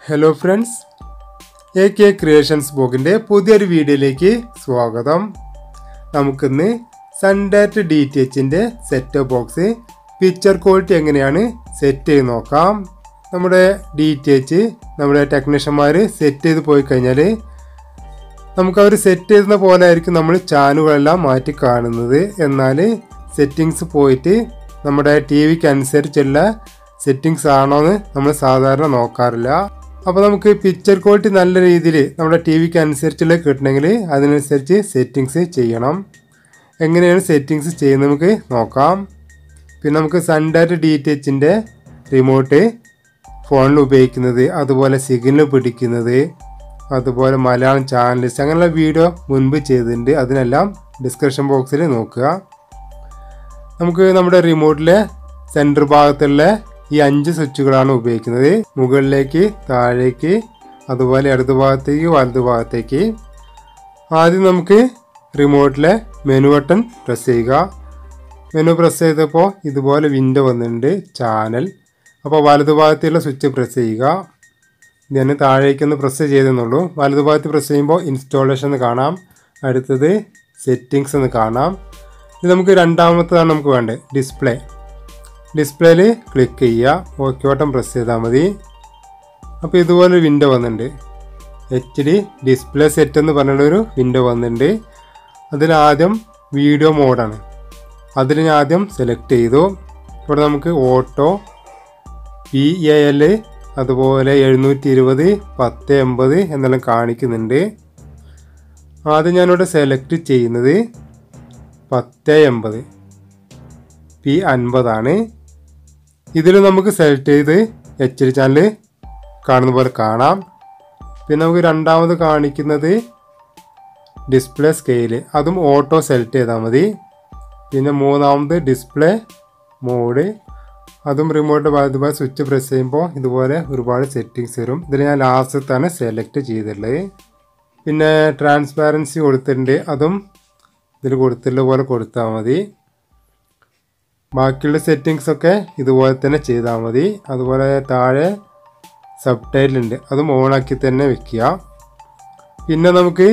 hello friends A K creations ബോക്കിൻ്റെ പുതിയൊരു വീഡിയോയിലേക്ക് സ്വാഗതം നമുക്കിന്ന് സൺഡാറ്റ് ഡി ടി എച്ചിൻ്റെ സെറ്റ് ബോക്സ് പിക്ചർ ക്വാളിറ്റി എങ്ങനെയാണ് സെറ്റ് ചെയ്ത് നോക്കാം നമ്മുടെ ഡി ടി എച്ച് നമ്മുടെ ടെക്നീഷ്യന്മാർ സെറ്റ് ചെയ്ത് പോയി കഴിഞ്ഞാൽ നമുക്ക് അവർ സെറ്റ് ചെയ്യുന്ന പോലെ ആയിരിക്കും നമ്മൾ ചാനലുകളെല്ലാം മാറ്റി കാണുന്നത് എന്നാൽ സെറ്റിങ്സ് പോയിട്ട് നമ്മുടെ ടി വിക്ക് അനുസരിച്ചുള്ള സെറ്റിങ്സ് ആണോ എന്ന് നമ്മൾ സാധാരണ നോക്കാറില്ല അപ്പോൾ നമുക്ക് പിക്ചർ ക്വാളിറ്റി നല്ല രീതിയിൽ നമ്മുടെ ടി വിക്ക് അനുസരിച്ചുള്ള കിട്ടണമെങ്കിൽ അതിനനുസരിച്ച് സെറ്റിങ്സ് ചെയ്യണം എങ്ങനെയാണ് സെറ്റിങ്സ് ചെയ്യുന്നത് നമുക്ക് നോക്കാം പിന്നെ നമുക്ക് സൺഡാറ്റ് ഡി ടി എച്ചിൻ്റെ റിമോട്ട് ഫോണിൽ ഉപയോഗിക്കുന്നത് അതുപോലെ സിഗ്നൽ പിടിക്കുന്നത് അതുപോലെ മലയാളം ചാനൽസ് അങ്ങനെയുള്ള വീഡിയോ മുൻപ് ചെയ്തിട്ടുണ്ട് അതിനെല്ലാം ഡിസ്ക്രിപ്ഷൻ ബോക്സിൽ നോക്കുക നമുക്ക് നമ്മുടെ റിമോട്ടിലെ സെൻറ്റർ ഭാഗത്തുള്ള ഈ അഞ്ച് സ്വിച്ചുകളാണ് ഉപയോഗിക്കുന്നത് മുകളിലേക്ക് താഴേക്ക് അതുപോലെ ഇടതു ഭാഗത്തേക്ക് വലതു ഭാഗത്തേക്ക് ആദ്യം നമുക്ക് റിമോട്ടിലെ മെനു ബട്ടൺ പ്രസ് ചെയ്യുക മെനു പ്രസ് ചെയ്തപ്പോൾ ഇതുപോലെ വിൻഡോ വന്നിട്ടുണ്ട് ചാനൽ അപ്പോൾ വലതു ഭാഗത്തുള്ള സ്വിച്ച് പ്രസ് ചെയ്യുക ഞാൻ താഴേക്കൊന്ന് പ്രസ് ചെയ്തെന്നുള്ളൂ വലതു ഭാഗത്ത് പ്രസ് ചെയ്യുമ്പോൾ ഇൻസ്റ്റാളേഷൻ എന്ന് കാണാം അടുത്തത് സെറ്റിങ്സ് എന്ന് കാണാം ഇത് നമുക്ക് രണ്ടാമത്തതാണ് നമുക്ക് വേണ്ടത് ഡിസ്പ്ലേ ഡിസ്പ്ലേയിൽ ക്ലിക്ക് ചെയ്യുക ഓക്കെ ബട്ടൺ പ്രസ് ചെയ്താൽ മതി അപ്പോൾ ഇതുപോലെ വിൻഡോ വന്നിട്ടുണ്ട് എച്ച് ഡി ഡിസ്പ്ലേ സെറ്റ് എന്ന് പറഞ്ഞൊരു വിൻഡോ വന്നിട്ടുണ്ട് അതിൽ ആദ്യം വീഡിയോ മോഡാണ് അതിൽ ഞാൻ ആദ്യം സെലക്ട് ചെയ്തു ഇവിടെ നമുക്ക് ഓട്ടോ പി എ എൽ അതുപോലെ എഴുന്നൂറ്റി ഇരുപത് പത്ത് എൺപത് എന്നെല്ലാം കാണിക്കുന്നുണ്ട് ആദ്യം ഞാനിവിടെ സെലക്ട് ചെയ്യുന്നത് പത്ത് എൺപത് പി അൻപതാണ് ഇതിൽ നമുക്ക് സെലക്ട് ചെയ്ത് എച്ച് ഡി ചാനൽ കാണുന്ന പോലെ കാണാം പിന്നെ നമുക്ക് രണ്ടാമത് കാണിക്കുന്നത് ഡിസ്പ്ലേ സ്കെയില് അതും ഓട്ടോ സെലക്ട് ചെയ്താൽ മതി പിന്നെ മൂന്നാമത് ഡിസ്പ്ലേ മോഡ് അതും റിമോട്ട് ഭാഗത്ത് സ്വിച്ച് പ്രസ് ചെയ്യുമ്പോൾ ഇതുപോലെ ഒരുപാട് സെറ്റിങ്സ് വരും ഇതിൽ ഞാൻ ലാസ്റ്റത്താണ് സെലക്ട് ചെയ്തിട്ടുള്ളത് പിന്നെ ട്രാൻസ്പാരൻസി കൊടുത്തിട്ടുണ്ട് അതും ഇതിൽ കൊടുത്തിട്ടുള്ള പോലെ കൊടുത്താൽ മതി ബാക്കിയുള്ള സെറ്റിങ്സ് ഒക്കെ ഇതുപോലെ തന്നെ ചെയ്താൽ മതി അതുപോലെ താഴെ സബ് ടൈറ്റിലുണ്ട് അതും ഓണാക്കി തന്നെ വെക്കുക പിന്നെ നമുക്ക്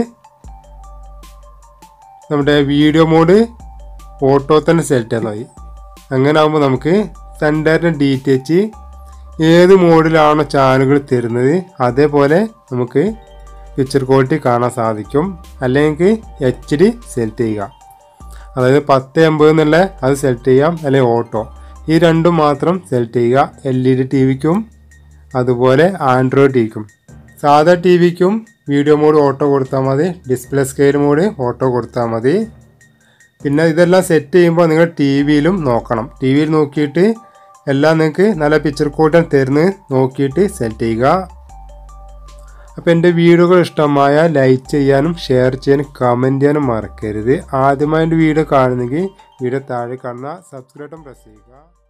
നമ്മുടെ വീഡിയോ മോഡ് ഓട്ടോ തന്നെ സെലക്ട് ചെയ്താൽ മതി അങ്ങനെ ആകുമ്പോൾ നമുക്ക് സൺഡാറ്റിൻ്റെ ഡി ടി എച്ച് ഏത് മോഡിലാണോ ചാനലുകൾ തരുന്നത് അതേപോലെ നമുക്ക് പിക്ചർ ക്വാളിറ്റി കാണാൻ സാധിക്കും അല്ലെങ്കിൽ എച്ച് ഡി സെലക്ട് ചെയ്യുക അതായത് പത്ത് എൺപത് എന്നുള്ള അത് സെലക്ട് ചെയ്യാം അല്ലെങ്കിൽ ഓട്ടോ ഈ രണ്ടും മാത്രം സെലക്ട് ചെയ്യുക എൽ ഇ ഡി ടി വിക്കും അതുപോലെ ആൻഡ്രോയിഡ് ടിവിക്കും സാധാ ടി വിക്കും വീഡിയോ മോഡ് ഓട്ടോ കൊടുത്താൽ മതി ഡിസ്പ്ലേ സ്കെയിൽ മോഡ് ഓട്ടോ കൊടുത്താൽ മതി പിന്നെ ഇതെല്ലാം സെറ്റ് ചെയ്യുമ്പോൾ നിങ്ങൾ ടി വിയിലും നോക്കണം ടി വിയിൽ നോക്കിയിട്ട് എല്ലാം നിങ്ങൾക്ക് നല്ല പിക്ചർ ക്വാളിറ്റി തരുന്നത് നോക്കിയിട്ട് സെലക്ട് ചെയ്യുക അപ്പോൾ എൻ്റെ വീഡിയോകൾ ഇഷ്ടമായ ലൈക്ക് ചെയ്യാനും ഷെയർ ചെയ്യാനും കമൻറ്റ് ചെയ്യാനും മറക്കരുത് ആദ്യമായി എൻ്റെ വീഡിയോ കാണുന്നെങ്കിൽ വീഡിയോ താഴെ കാണുന്ന സബ്സ്ക്രൈബ് പ്രസ് ചെയ്യുക